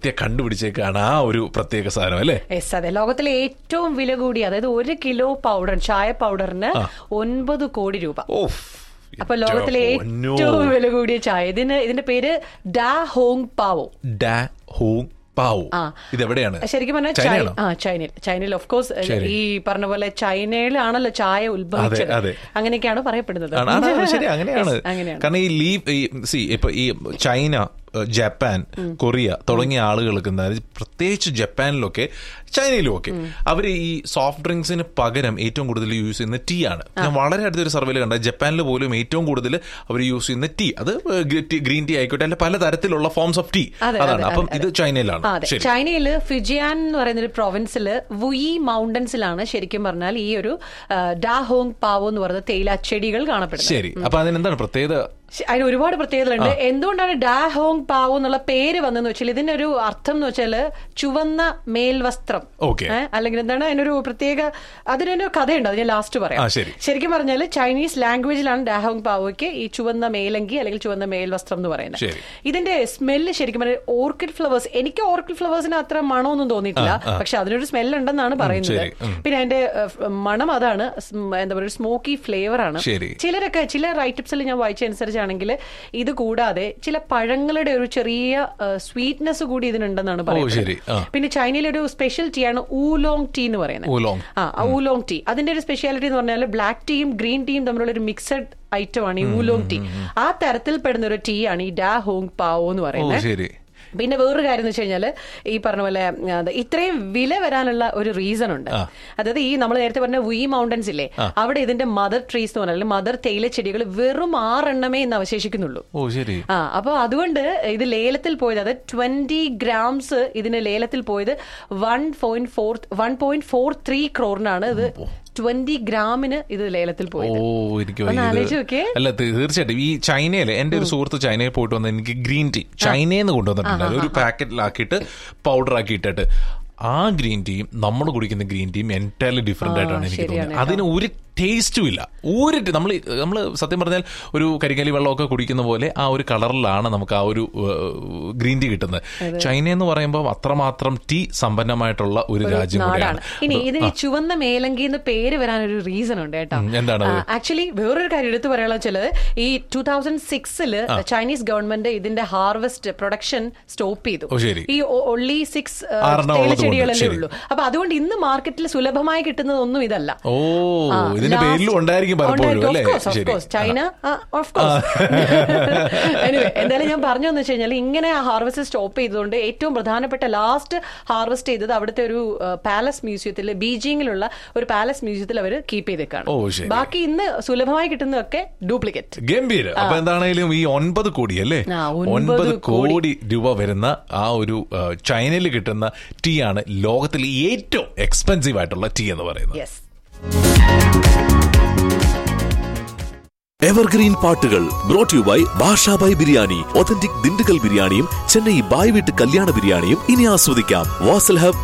വ്യക്തിയെ കണ്ടുപിടിച്ചേക്കാണ് ആ ഒരു പ്രത്യേക സാധനം അല്ലേ യെസ് അതെ ലോകത്തിലെ ഏറ്റവും വില കൂടിയ അതായത് ഒരു കിലോ പൗഡർ ചായ പൗഡറിന് ഒൻപത് കോടി രൂപ ഓഫ് അപ്പൊ ലോകത്തിലെ പൊന്നോ. ഏറ്റവും വില കൂടിയ ചായ ഇതിന് ഇതിന്റെ പേര് ഡാ ഹോങ് പാവോ ഡാ ഹോങ് പാവു ആ. ഇതെവിടെയാണ് ശരിക്കും പറഞ്ഞാൽ ചൈനയാണോ ആ ചൈനയിൽ ചൈനയിൽ ഓഫ് കോഴ്സ് ശരി. ഈ പറഞ്ഞ പോലെ ചൈനയിലാണല്ലോ ചായ ഉത്ഭവിച്ചത് അതെ. അങ്ങനെയൊക്കെയാണ് പറയപ്പെടുന്നത് ആണ്, ആണ്, ആണ്, ശരി അങ്ങനെയാണ് Yes, അങ്ങനെയാണ് കാരണം ഈ ലീവ് സി ഇപ്പൊ ഈ ചൈന ഏഹ്, ജപ്പാൻ കൊറിയ തുടങ്ങിയ ആളുകൾക്ക് എന്താ പ്രത്യേകിച്ച് ജപ്പാനിലൊക്കെ ചൈനയിലും ഒക്കെ അവർ ഈ സോഫ്റ്റ് ഡ്രിങ്ക്സിന് പകരം ഏറ്റവും കൂടുതൽ യൂസ് ചെയ്യുന്ന ടീ ആണ് ഞാൻ വളരെ അടുത്തൊരു സർവേയിൽ കണ്ട ജപ്പാനിൽ പോലും ഏറ്റവും കൂടുതൽ അവർ യൂസ് ചെയ്യുന്ന ടീ അത് ഗ്രീൻ ടീ ആയിക്കോട്ടെ അല്ലെ പല തരത്തിലുള്ള ഫോംസ് ഓഫ് ടീ അതെ, അതാണ് അതെ, അപ്പം അതെ, ഇത് ചൈനയിലാണ് ആ, അതെ ശരി ചൈനയില് ഫിജിയാൻ എന്ന് പറയുന്ന ഒരു പ്രൊവിൻസില് വുയി മൗണ്ടൻസിലാണ് ശരിക്കും പറഞ്ഞാൽ ഈ ഒരു ആ, ഡാഹോങ് പാവോ എന്ന് പറയുന്ന തേയില ചെടികൾ കാണപ്പെടുന്നത് ശരി അപ്പൊ അതിനെന്താണ് പ്രത്യേകത ശ- അതിന് ഒരുപാട് പ്രത്യേകതകളുണ്ട് എന്തുകൊണ്ടാണ് ഡാഹോങ് പാവോ എന്നുള്ള പേര് വന്നതെന്ന് വെച്ചാൽ ഇതിനൊരു അർത്ഥം എന്ന് വെച്ചാൽ ചുവന്ന മേൽവസ്ത്രം Okay. ഏ? അല്ലെങ്കിൽ എന്താണ് അതിനൊരു പ്രത്യേക അതിനൊരു കഥയുണ്ട് അത് ഞാൻ ലാസ്റ്റ് ആ, പറയാം ശരി. ശരിക്കും പറഞ്ഞാൽ ചൈനീസ് ലാംഗ്വേജിലാണ് ഡാഹോങ് പാവോയ്ക്ക് ഈ ചുവന്ന മേലങ്കി അല്ലെങ്കിൽ ചുവന്ന മേൽവസ്ത്രം എന്ന് പറയുന്നത് ശരി. ഇതിന്റെ സ്മെല്ല് ശരിക്കും പറഞ്ഞാൽ ഓർക്കിഡ് ഫ്ലവേഴ്സ് എനിക്ക് ഓർക്കിഡ് ഫ്ലവേഴ്സിന് അത്ര മണമൊന്നും തോന്നിയിട്ടില്ല പക്ഷെ അതിനൊരു സ്മെൽ ഉണ്ടെന്നാണ് പറയുന്നത് ശരി. ഉം. പിന്നെ അതിന്റെ ഏഹ്, മണം അതാണ് സ്മ- എന്താ പറയുക സ്മോക്കി ഫ്ലേവർ ആണ് ശരി. ചിലരൊക്കെ ചില റൈറ്റപ്സിൽ ഞാൻ വായിച്ച അനുസരിച്ചാണെങ്കിൽ ഇത് കൂടാതെ ചില പഴങ്ങളുടെ ഒരു ചെറിയ സ്വീറ്റ്നെസ് കൂടി ഇതിനുണ്ടെന്നാണ് പറയുന്നത് ശരി. ആ. പിന്നെ ചൈനയിലെ ഒരു സ്പെഷ്യൽ ടീ ആണ് ഊലോങ് ടീ എന്ന് പറയുന്നത് ഊലോങ്. ആ ഊലോങ് ടീ അതിന്റെ ഒരു സ്പെഷ്യാലിറ്റി എന്ന് പറഞ്ഞാൽ ബ്ലാക്ക് ടീയും ഗ്രീൻ ടീയും തമ്മിലുള്ള ഒരു മിക്സഡ് ഐറ്റം ആണ് ഈ ഊലോങ് ടീ ആ തരത്തിൽ പെടുന്ന ഒരു ടീ ആണ് ഈ ഡാ ഹോങ് പാവോ എന്ന് ഓ പറയുന്നത് ശരി പിന്നെ വേറൊരു കാര്യം എന്ന് വെച്ച് കഴിഞ്ഞാൽ ഈ പറഞ്ഞ പോലെ ആ, അത് ഇത്രയും വില വരാനുള്ള ഒരു റീസൺ ഉണ്ട് ആ. അതായത് ഈ നമ്മൾ നേരത്തെ പറഞ്ഞ വി മൗണ്ടൻസ് ഇല്ലേ അവിടെ ഇതിന്റെ മദർ ട്രീസ് എന്ന് പറഞ്ഞാൽ മദർ തേയില ചെടികൾ വെറും ആറെണ്ണമേ ഇന്ന് അവശേഷിക്കുന്നുള്ളൂ ഓ ശരി ആ അപ്പൊ അതുകൊണ്ട് ഇത് ലേലത്തിൽ പോയത് അത് ട്വന്റി ഗ്രാംസ് ഇതിന് ലേലത്തിൽ പോയത് one point four one point four three ക്രോറിനാണ് ഇത് ട്വന്റി ഗ്രാമിന് ഇത് ലേലത്തിൽ ഓ പോയത് എനിക്ക് ഒന്ന് ഇത് ആലോചിച്ച് നോക്കിയേ. അല്ല തീ- തീർച്ചയായിട്ടും ഈ ചൈനയില് എന്റെ ഒരു സുഹൃത്ത് ചൈനയിൽ പോയിട്ട് വന്ന് എനിക്ക് ഗ്രീൻ ടീ ചൈനയിൽ നിന്ന് കൊണ്ടുവന്നിട്ടുണ്ട് ഒരു പാക്കറ്റിലാക്കിയിട്ട് പൗഡർ ആക്കി ഇട്ടിട്ട് ആ ഗ്രീൻ ടീയും നമ്മൾ കുടിക്കുന്ന ഗ്രീൻ ടീയും എൻറ്റയർലി ഡിഫറെന്റ് ആയിട്ടാണ് എനിക്ക് ശരിയാണ് തോന്നുന്നത് അതിന് ഒരു ടേസ്റ്റും ഇല്ല ഒരു നമ്മൾ നമ്മൾ സത്യം പറഞ്ഞാൽ ഒരു കരിക്കലി വെള്ളമൊക്കെ കുടിക്കുന്ന പോലെ ആ ഒരു കളറിലാണ് നമുക്ക് ആ ഒരു ഗ്രീൻ ടീ കിട്ടുന്നത് ചൈന എന്ന് പറയുമ്പോൾ അത്രമാത്രം ടീ സമ്പന്നമായിട്ടുള്ള ഒരു രാജ്യം നാടാണ് കൂടിയാണ് ഇനി ഇതിന് ഈ ചുവന്ന മേലങ്കി എന്ന് പേര് വരാൻ ഒരു റീസൺ ഉണ്ട് കേട്ടോ ഉം, എന്താണത്? ആക്ച്വലി വേറൊരു കാര്യം എടുത്തു പറയാനുള്ള വെച്ചാൽ ഈ ടൂ തൗസൻഡ് സിക്സില് ചൈനീസ് ഗവൺമെന്റ് ഇതിന്റെ ഹാർവെസ്റ്റ് പ്രൊഡക്ഷൻ സ്റ്റോപ്പ് ചെയ്തു ഓ, ശരി. ഈ ഒള്ളി സിക്സ് ആറെണ്ണം ഉള്ളത് കൊണ്ട്, ചെടികളല്ലേ ശരി. ഉള്ളൂ അപ്പൊ അതുകൊണ്ട് ഇന്ന് മാർക്കറ്റിൽ സുലഭമായി കിട്ടുന്നതൊന്നും ഇതല്ല ഓ ആ, ഇതിന്റെ last- പേരിലും ഉണ്ടായിരിക്കും പലപ്പോഴും ഉണ്ടായിരിക്കും. അല്ലേ Of course, of ശരി course. China of course anyway, എന്തായാലും ഞാൻ പറഞ്ഞു എന്ന് വെച്ച് കഴിഞ്ഞാൽ ഇങ്ങനെ ഹാർവെസ്റ്റ് സ്റ്റോപ്പ് ചെയ്തതുകൊണ്ട് ഏറ്റവും പ്രധാനപ്പെട്ട ലാസ്റ്റ് ഹാർവെസ്റ്റ് ചെയ്തത് അവിടുത്തെ ഒരു പാലസ് മ്യൂസിയത്തിൽ ബീജിംഗിലുള്ള ഒരു പാലസ് മ്യൂസിയത്തിൽ അവർ കീപ്പ് ഓ, ചെയ്തേക്കാണ് ശരി. ബാക്കി ഇന്ന് സുലഭമായി കിട്ടുന്നതൊക്കെ ഡ്യൂപ്ലിക്കേറ്റ് ഗംഭീര അപ്പൊ എന്താണേലും ഈ ഒൻപത് കോടി അല്ലേ ആ, ഒൻപത് ഒൻപത് കോടി. കോടി രൂപ വരുന്ന ആ ഒരു ആ, ചൈനയിൽ കിട്ടുന്ന ടീ ആണ് ലോകത്തിലെ ഏറ്റവും എക്സ്പെൻസീവ് ആയിട്ടുള്ള ടീ എന്ന് പറയുന്നത് യെസ് എവർഗ്രീൻ പാട്ടുകൾ brought you by Basha Bhai biryani authentic Dindigul ബിരിയാണിയും ചെന്നൈ ബായ് വീട്ട് കല്യാണ ബിരിയാണിയും ഇനി ആസ്വദിക്കാം വാസൽ ഹബ്